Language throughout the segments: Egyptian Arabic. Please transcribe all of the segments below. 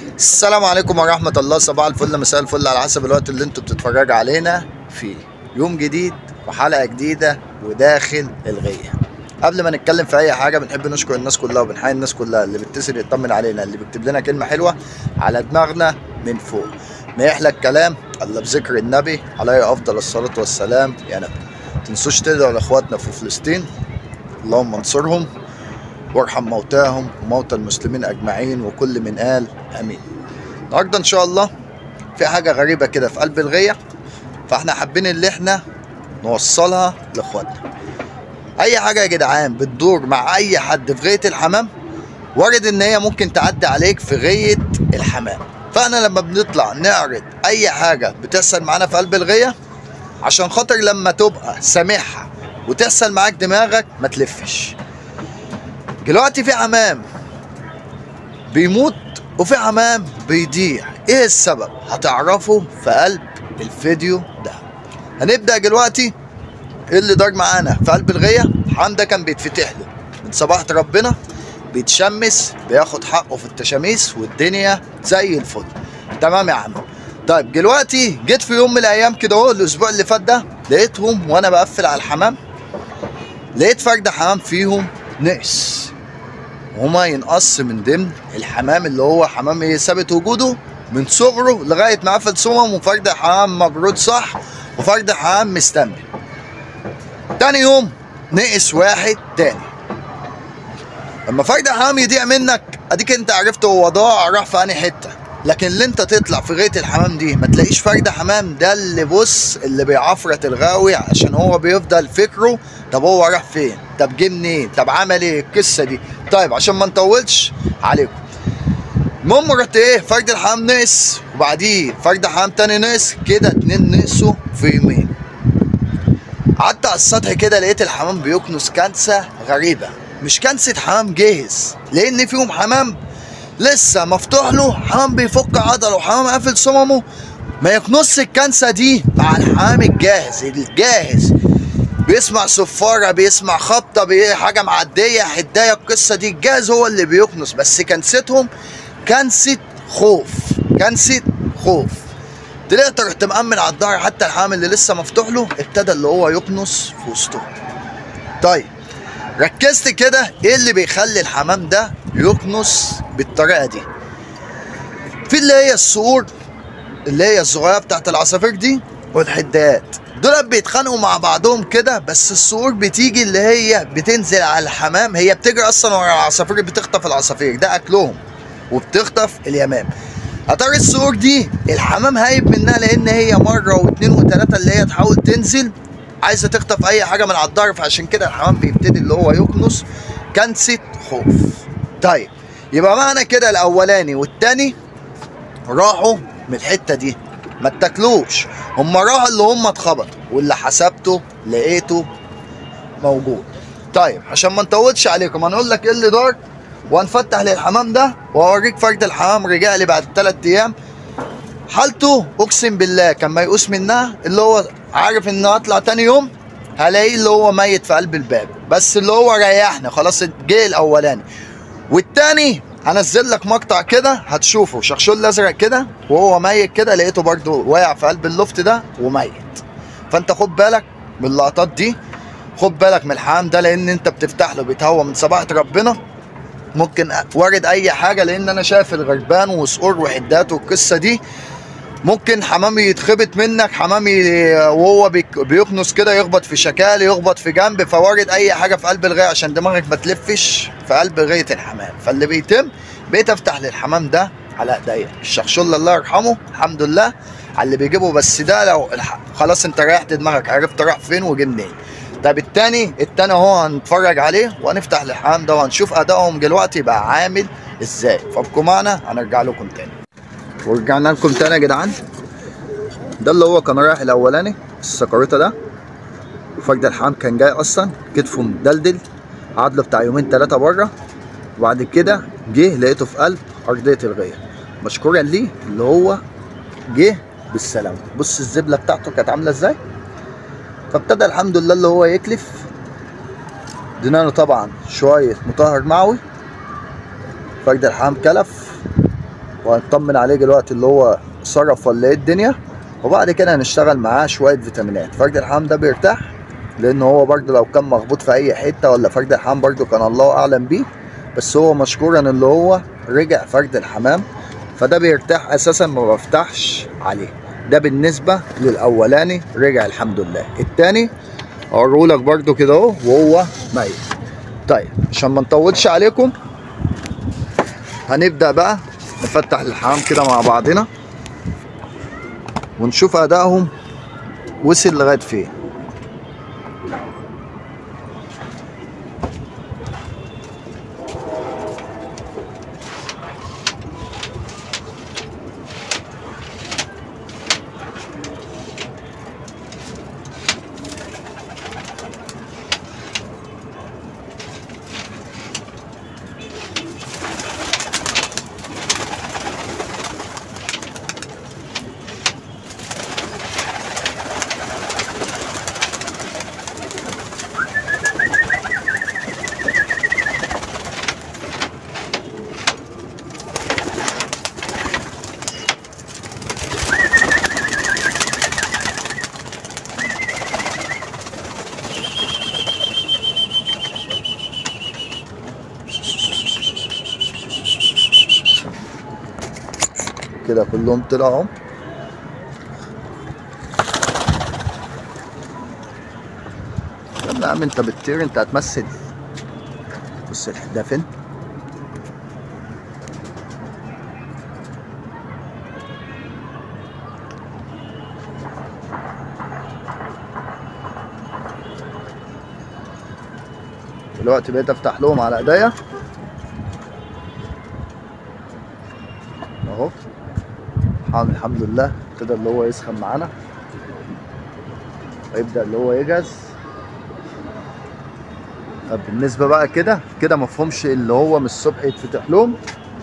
السلام عليكم ورحمة الله صباح الفل مساء الفل على حسب الوقت اللي انتوا بتتفرجوا علينا فيه يوم جديد وحلقة جديدة وداخل الغية قبل ما نتكلم في اي حاجة بنحب نشكر الناس كلها وبنحيي الناس كلها اللي بتتصل يطمن علينا اللي بيكتب لنا كلمة حلوة على دماغنا من فوق ما يحلى الكلام الا بذكر النبي عليه افضل الصلاة والسلام يا نبي تنسوش تدعوا لاخواتنا في فلسطين اللهم انصرهم وارحم موتاهم وموتى المسلمين اجمعين وكل من قال امين النهارده ان شاء الله في حاجه غريبه كده في قلب الغيه فاحنا حابين اللي احنا نوصلها لاخواتنا اي حاجه يا جدعان بتدور مع اي حد في غايه الحمام وارد ان هي ممكن تعدي عليك في غايه الحمام فاحنا لما بنطلع نعرض اي حاجه بتحصل معانا في قلب الغيه عشان خاطر لما تبقى سامعها وتحصل معاك دماغك ما تلفش دلوقتي في حمام بيموت وفي حمام بيضيع ايه السبب هتعرفوا في قلب الفيديو ده هنبدا دلوقتي ايه اللي دار معانا في قلب الغيه الحمام ده كان بيتفتح له من صباحة ربنا بيتشمس بياخد حقه في التشاميس والدنيا زي الفل تمام يا عم طيب دلوقتي جيت في يوم من الايام كده اهو الاسبوع اللي فات ده لقيتهم وانا بقفل على الحمام لقيت فرد حمام فيهم نقص وما ينقص من ضمن الحمام اللي هو حمام ايه ثابت وجوده من صغره لغايه ما قفل سمم وفرد حمام مجرود صح وفرد حمام مستنبي تاني يوم نقص واحد تاني لما فرد حمام يضيع منك اديك انت عرفت هو ضاع راح في انهي حته لكن اللي انت تطلع في غايه الحمام دي ما تلاقيش فرد حمام ده اللي بص اللي بيعفرت الغاوي عشان هو بيفضل فكره طب هو راح فين طب جه منين طب عمل ايه القصه دي طيب عشان ما نطولش عليكم المهم رحت ايه فرد الحمام نقص وبعديه فرد حمام تاني نقص كده اتنين نقصوا في يومين قعدت على السطح كده لقيت الحمام بيكنس كنسه غريبه مش كنسه حمام جاهز لان فيهم حمام لسه مفتوح له حمام بيفك عضله وحمام قافل صممه ما يكنس الكنسه دي مع الحمام الجاهز الجاهز بيسمع صفاره بيسمع خبطه بي حاجه معديه حدايه القصه دي الجاهز هو اللي بيكنس بس كنستهم كنسه خوف كنسه خوف طلعت رحت مأمن على الظهر حتى الحمام اللي لسه مفتوح له ابتدى اللي هو يكنس في وسطهم طيب ركزت كده ايه اللي بيخلي الحمام ده يكنس بالطريقه دي في اللي هي الصقور اللي هي الصغيره بتاعت العصافير دي والحدات دول بيتخانقوا مع بعضهم كده بس الصقور بتيجي اللي هي بتنزل على الحمام هي بتجري اصلا ورا العصافير بتخطف العصافير ده اكلهم وبتخطف اليمام اتاري الصقور دي الحمام هايب منها لان هي مره واثنين وثلاثه اللي هي تحاول تنزل عايزه تخطف اي حاجه من على الظهر فعشان كده الحمام بيبتدي اللي هو يكنس كنسه خوف طيب يبقى معنى كده الاولاني والتاني راحوا من الحته دي ما اتاكلوش هم راحوا اللي هم اتخبطوا واللي حسبته لقيته موجود طيب عشان ما نطولش عليكم هنقول لك ايه اللي دار وهنفتح للحمام ده واوريك فرد الحمام رجع لي بعد ثلاث ايام حالته اقسم بالله كان ميؤوس منها اللي هو عارف ان اطلع تاني يوم هلاقيه اللي هو ميت في قلب الباب بس اللي هو ريحنا خلاص جه الاولاني والتاني هنزل لك مقطع كده هتشوفه شخشول الازرق كده وهو ميت كده لقيته برضو واقع في قلب اللفت ده وميت فانت خد بالك من اللقطات دي خد بالك من الحمام ده لان انت بتفتح له بيتهوى من صباحة ربنا ممكن وارد اي حاجه لان انا شايف الغربان وصقور وحدات والقصه دي ممكن حمامي يتخبط منك حمامي وهو بيكنس كده يخبط في شكال يخبط في جنب فوارد اي حاجه في قلب الغايه عشان دماغك ما تلفش في قلب غايه الحمام فاللي بيتم بقيت افتح للحمام ده على ايديا الشخشول الله يرحمه الحمد لله على اللي بيجيبه بس ده لو خلاص انت ريحت دماغك عرفت راح فين وجه منين طب التاني التاني اهو هنتفرج عليه وهنفتح الحمام ده وهنشوف ادائهم دلوقتي بقى عامل ازاي فابقوا معنا هنرجع لكم تاني ورجعنا لكم تاني يا جدعان ده اللي هو كان رايح الاولاني السكروته ده فرد الحمام كان جاي اصلا كتفه مدلدل قعد له بتاع يومين ثلاثه بره وبعد كده جه لقيته في قلب ارضيه الغيه مشكورا ليه اللي هو جه بالسلامه بص الزبله بتاعته كانت عامله ازاي فابتدى الحمد لله اللي هو يكلف ادينا له طبعا شويه مطهر معوي فرد الحمام كلف وهنطمن عليه دلوقتي اللي هو صرف ولا ايه الدنيا وبعد كده هنشتغل معاه شويه فيتامينات فرد الحمام ده بيرتاح لان هو برده لو كان مخبوط في اي حته ولا فرد الحمام برده كان الله اعلم بيه بس هو مشكورا اللي هو رجع فرد الحمام فده بيرتاح اساسا ما بفتحش عليه ده بالنسبه للاولاني رجع الحمد لله التاني اوريهولك برده كده اهو وهو ميت طيب عشان ما نطولش عليكم هنبدا بقى نفتح الحمام كده مع بعضنا ونشوف ادائهم وصل لغايه فين كده كلهم طلعوا يلا يا عم انت بتطير انت هتمثل بص ده فين دلوقتي بقيت افتح لهم على ايديا اهو حامل الحمد لله ابتدى اللي هو يسخن معانا ويبدا اللي هو يجهز طب بالنسبه بقى كده كده مفهومش اللي هو من الصبح يتفتح لهم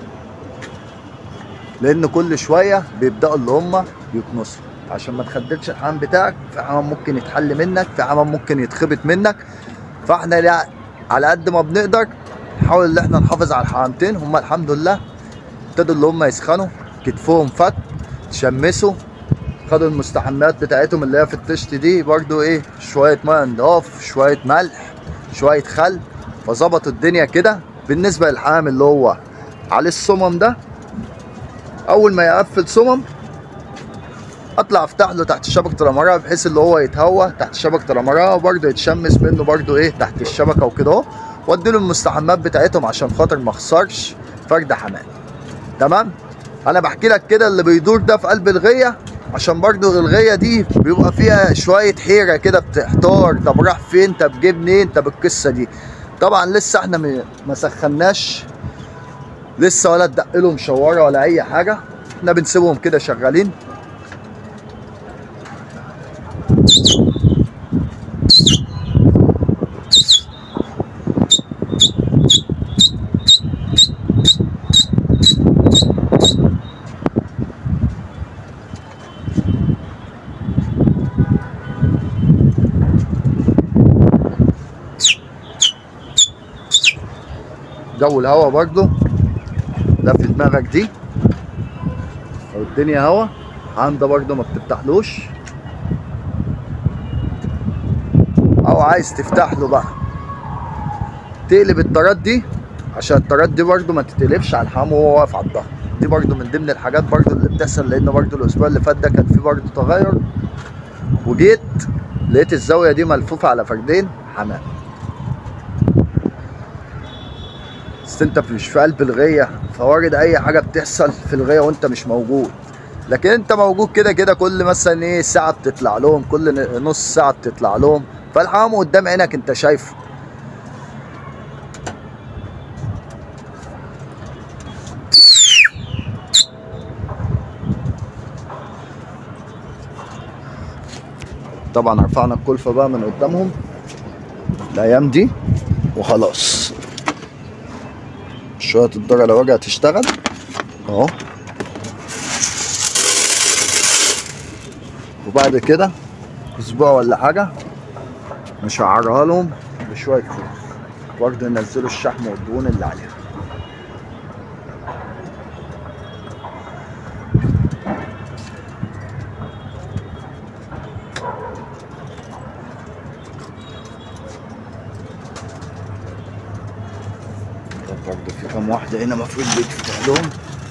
لان كل شويه بيبداوا اللي هم يكنسوا عشان ما تخدلش الحمام بتاعك في حمام ممكن يتحل منك في حمام ممكن يتخبط منك فاحنا لا على قد ما بنقدر نحاول ان احنا نحافظ على الحمامتين هم الحمد لله ابتدوا اللي هم يسخنوا كتفهم فك تشمسوا خدوا المستحمات بتاعتهم اللي هي في الطشت دي برضو ايه شويه ميه نضاف شويه ملح شويه خل فظبطوا الدنيا كده بالنسبه للحمام اللي هو عليه الصمم ده اول ما يقفل صمم اطلع افتح له تحت شبكه الامراء بحيث اللي هو يتهوى تحت شبكه الامراء وبرده يتشمس منه برده ايه تحت الشبكه وكده اهو وادي له المستحمات بتاعتهم عشان خاطر ما اخسرش فرد حمام تمام انا بحكي لك كده اللي بيدور ده في قلب الغيه عشان برضو الغيه دي بيبقى فيها شويه حيره كده بتحتار طب راح فين طب جه منين طب القصه دي طبعا لسه احنا م- ما سخناش لسه ولا تدق لهم شواره ولا اي حاجه احنا بنسيبهم كده شغالين جو الهوا برضو ده في دماغك دي لو الدنيا هوا عنده برضو ما بتفتحلوش او عايز تفتح له بقى تقلب الطرات دي عشان الطرات دي برضو ما تتقلبش على الحمام وهو واقف على الظهر دي برضو من ضمن الحاجات برضو اللي بتحصل لان برضو الاسبوع اللي فات ده كان فيه برضو تغير وجيت لقيت الزاويه دي ملفوفه على فردين حمام بس انت مش في قلب الغيه فوارد اي حاجه بتحصل في الغيه وانت مش موجود لكن انت موجود كده كده كل مثلا ايه ساعه بتطلع لهم كل نص ساعه بتطلع لهم فالحمام قدام عينك انت شايفه طبعا رفعنا الكلفه بقى من قدامهم الايام دي وخلاص شويه الدرجه لو رجعت تشتغل اهو وبعد كده اسبوع ولا حاجه نشعرها لهم بشويه فول برضه ينزلوا الشحم والدهون اللي عليها واحدة هنا المفروض بيتفتح لهم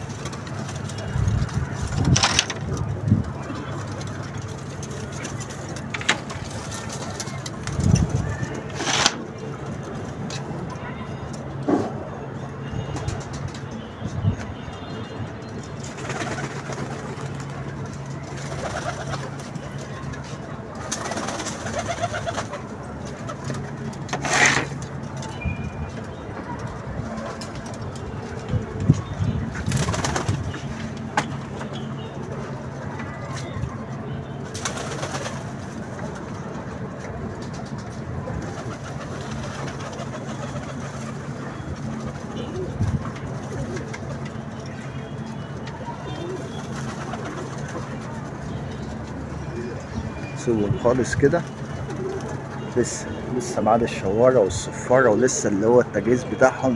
سيبهم خالص كده لسه لسه معاد الشوارة والصفارة ولسه اللي هو التجهيز بتاعهم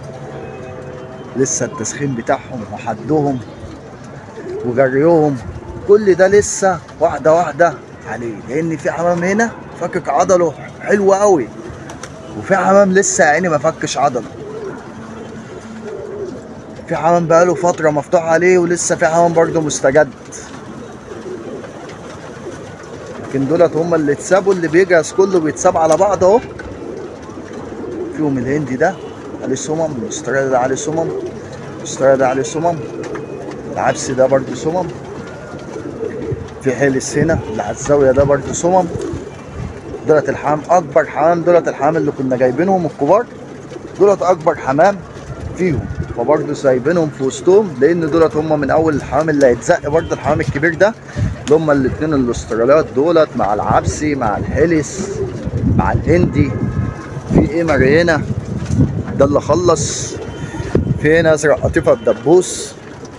لسه التسخين بتاعهم وحدهم وجريهم كل ده لسه واحدة واحدة عليه لأن في حمام هنا فكك عضله حلو قوي وفي حمام لسه يا عيني ما فكش عضله في حمام بقاله فترة مفتوح عليه ولسه في حمام برضه مستجد لكن دولت هم اللي اتسابوا اللي بيجهز كله بيتساب على بعض اهو فيهم الهندي ده عليه سمم الاسترالي ده عليه سمم الاسترالي ده عليه سمم العبسي ده برضه سمم في حلس هنا اللي على الزاويه ده برضه سمم دولت الحمام اكبر حمام دولت الحمام اللي كنا جايبينهم الكبار دولت اكبر حمام فيهم فبرضه سايبينهم في وسطهم لان دولت هم من اول الحمام اللي هيتزق برضه الحمام الكبير ده اللي هم الاثنين الاستراليات دولت مع العبسي مع الحلس مع الهندي في ايه مرينا ده اللي خلص في هنا ازرق قطيفه الدبوس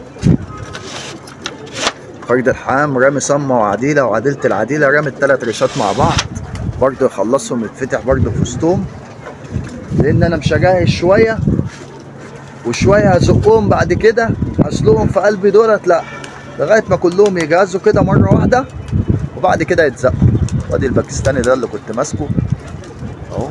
فرد الحام رامي صمة وعديلة وعديلة العديلة رامي التلات ريشات مع بعض برضه يخلصهم يتفتح برضه في وسطهم لان انا مش هجهز شوية وشوية هزقهم بعد كده هسلقهم في قلبي دولت لا لغاية ما كلهم يجهزوا كده مرة واحدة وبعد كده يتزقوا وادي الباكستاني ده اللي كنت ماسكه اهو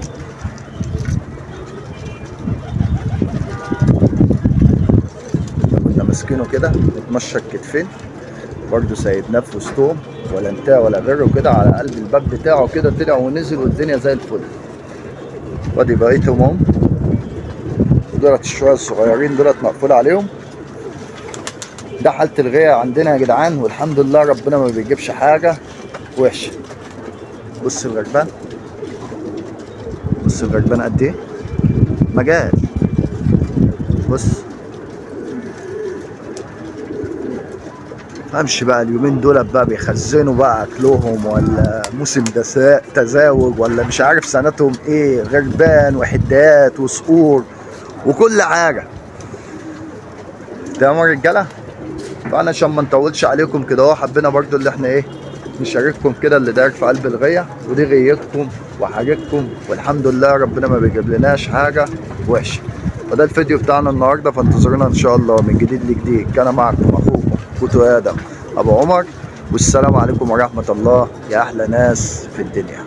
ده كنا ماسكينه كده متمشى الكتفين برضه سايبناه في وسطهم ولا انتهى ولا غيره كده على قلب الباب بتاعه كده طلع ونزل والدنيا زي الفل وادي بقيتهم اهم دولت الشوية الصغيرين دولت مقفول عليهم ده حالة الغاية عندنا يا جدعان والحمد لله ربنا ما بيجيبش حاجة وحشة بص الغربان بص الغربان قد ايه مجال بص فهمش بقى اليومين دول بقى بيخزنوا بقى اكلهم ولا موسم دسا- تزاوج ولا مش عارف سنتهم ايه غربان وحدات وصقور وكل حاجه تمام يا رجاله فانا عشان ما نطولش عليكم كده اهو حبينا برضو اللي احنا ايه نشارككم كده اللي داير في قلب الغيه ودي غيتكم وحاجتكم والحمد لله ربنا ما بيجيب لناش حاجه وحشه وده الفيديو بتاعنا النهارده فانتظرونا ان شاء الله من جديد لجديد كان معكم اخوكم كوتو ادم ابو عمر والسلام عليكم ورحمه الله يا احلى ناس في الدنيا